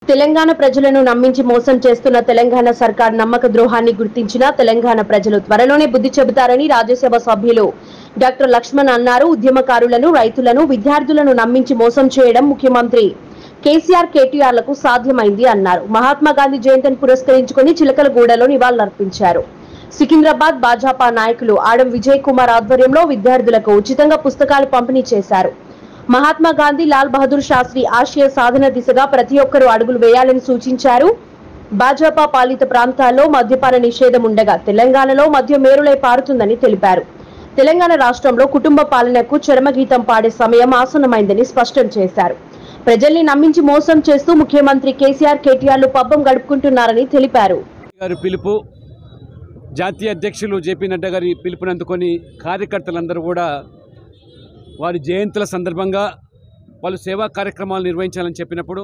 తెలంగాణ ప్రజలను నమ్మించి మోసం చేస్తున్న తెలంగాణ సర్కార్ నమ్మక ద్రోహాన్ని గుర్తించిన తెలంగాణ ప్రజలు త్వరలోనే బుద్ధి చెబుతారని రాజ్యసభ సభ్యులు డాక్టర్ లక్ష్మణ్ అన్నారు ఉద్యమకారులను రైతులను విద్యార్థులను నమ్మించి మోసం చేయడం ముఖ్యమంత్రి కేసీఆర్ కేటీఆర్లకు సాధ్యమైంది అన్నారు మహాత్మా గాంధీ జయంతిని పురస్కరించుకుని చిలకలగూడలో నివాళులర్పించారు సికింద్రాబాద్ భాజపా నాయకులు ఆడం విజయ్ కుమార్ ఆధ్వర్యంలో విద్యార్థులకు ఉచితంగా పుస్తకాలు పంపిణీ చేశారు మహాత్మా గాంధీ లాల్ బహదూర్ శాస్త్రి ఆశయ సాధన దిశగా ప్రతి ఒక్కరూ అడుగులు వేయాలని సూచించారు భాజపా పాలిత ప్రాంతాల్లో మద్యపాన నిషేధం ఉండగా తెలంగాణలో మద్యం మేరులై పారుతుందని తెలిపారు తెలంగాణ రాష్ట్రంలో కుటుంబ పాలనకు చరమగీతం పాడే సమయం ఆసన్నమైందని స్పష్టం చేశారు ప్రజల్ని నమ్మించి మోసం చేస్తూ ముఖ్యమంత్రి కేసీఆర్ కేటీఆర్లు పబ్బం గడుపుకుంటున్నారని తెలిపారు గారి పిలుపు జాతీయ అధ్యక్షులు జేపీ నడ్డా గారి పిలుపుని అందుకొని కార్యకర్తలందరూ కూడా వారి జయంతుల సందర్భంగా వాళ్ళు సేవా కార్యక్రమాలు నిర్వహించాలని చెప్పినప్పుడు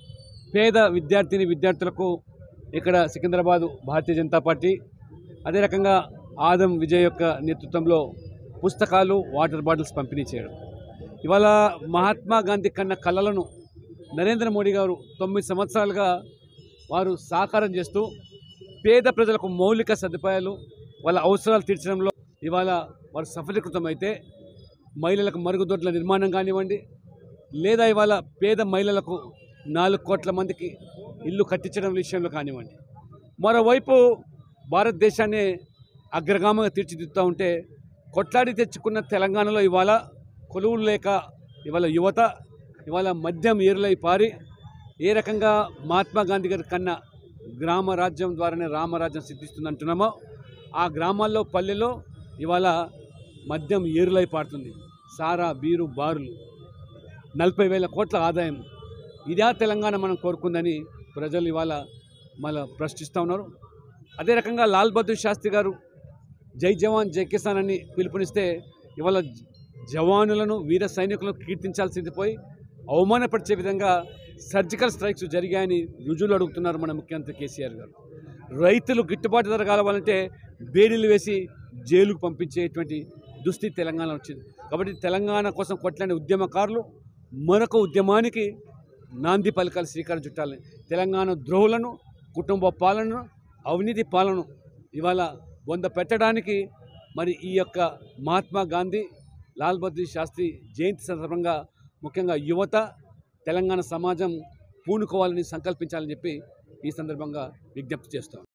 పేద విద్యార్థిని విద్యార్థులకు ఇక్కడ సికింద్రాబాదు భారతీయ జనతా పార్టీ అదే రకంగా ఆదం విజయ్ యొక్క నేతృత్వంలో పుస్తకాలు వాటర్ బాటిల్స్ పంపిణీ చేయడం ఇవాళ మహాత్మా గాంధీ కన్న కళలను నరేంద్ర మోడీ గారు తొమ్మిది సంవత్సరాలుగా వారు సాకారం చేస్తూ పేద ప్రజలకు మౌలిక సదుపాయాలు వాళ్ళ అవసరాలు తీర్చడంలో ఇవాళ వారు సఫలీకృతమైతే మహిళలకు మరుగుదొడ్ల నిర్మాణం కానివ్వండి లేదా ఇవాళ పేద మహిళలకు నాలుగు కోట్ల మందికి ఇల్లు కట్టించడం విషయంలో కానివ్వండి మరోవైపు భారతదేశాన్ని అగ్రగామంగా తీర్చిదిద్దుతూ ఉంటే కొట్లాడి తెచ్చుకున్న తెలంగాణలో ఇవాళ కొలువులు లేక ఇవాళ యువత ఇవాళ మద్యం ఏరులై పారి ఏ రకంగా మహాత్మా గాంధీ గారి కన్నా గ్రామ రాజ్యం ద్వారానే రామరాజ్యం సిద్ధిస్తుంది అంటున్నామో ఆ గ్రామాల్లో పల్లెల్లో ఇవాళ మద్యం ఏరులై పారుతుంది సారా బీరు బారులు నలభై వేల కోట్ల ఆదాయం ఇదే తెలంగాణ మనం కోరుకుందని ప్రజలు ఇవాళ మళ్ళీ ప్రశ్నిస్తూ ఉన్నారు అదే రకంగా లాల్ బహదూర్ శాస్త్రి గారు జై జవాన్ జై కిసాన్ అని పిలుపునిస్తే ఇవాళ జవానులను వీర సైనికులను కీర్తించాల్సింది పోయి అవమానపరిచే విధంగా సర్జికల్ స్ట్రైక్స్ జరిగాయని రుజువులు అడుగుతున్నారు మన ముఖ్యమంత్రి కేసీఆర్ గారు రైతులు గిట్టుబాటు ధర కావాలంటే బేడీలు వేసి జైలుకు పంపించేటువంటి దుస్థితి తెలంగాణ వచ్చింది కాబట్టి తెలంగాణ కోసం కొట్లాడే ఉద్యమకారులు మరొక ఉద్యమానికి నాంది పలకాలి శ్రీకారం చుట్టాలని తెలంగాణ ద్రోహులను కుటుంబ పాలనను అవినీతి పాలన ఇవాళ వంద పెట్టడానికి మరి ఈ యొక్క మహాత్మా గాంధీ లాల్ బహదూర్ శాస్త్రి జయంతి సందర్భంగా ముఖ్యంగా యువత తెలంగాణ సమాజం పూనుకోవాలని సంకల్పించాలని చెప్పి ఈ సందర్భంగా విజ్ఞప్తి చేస్తాం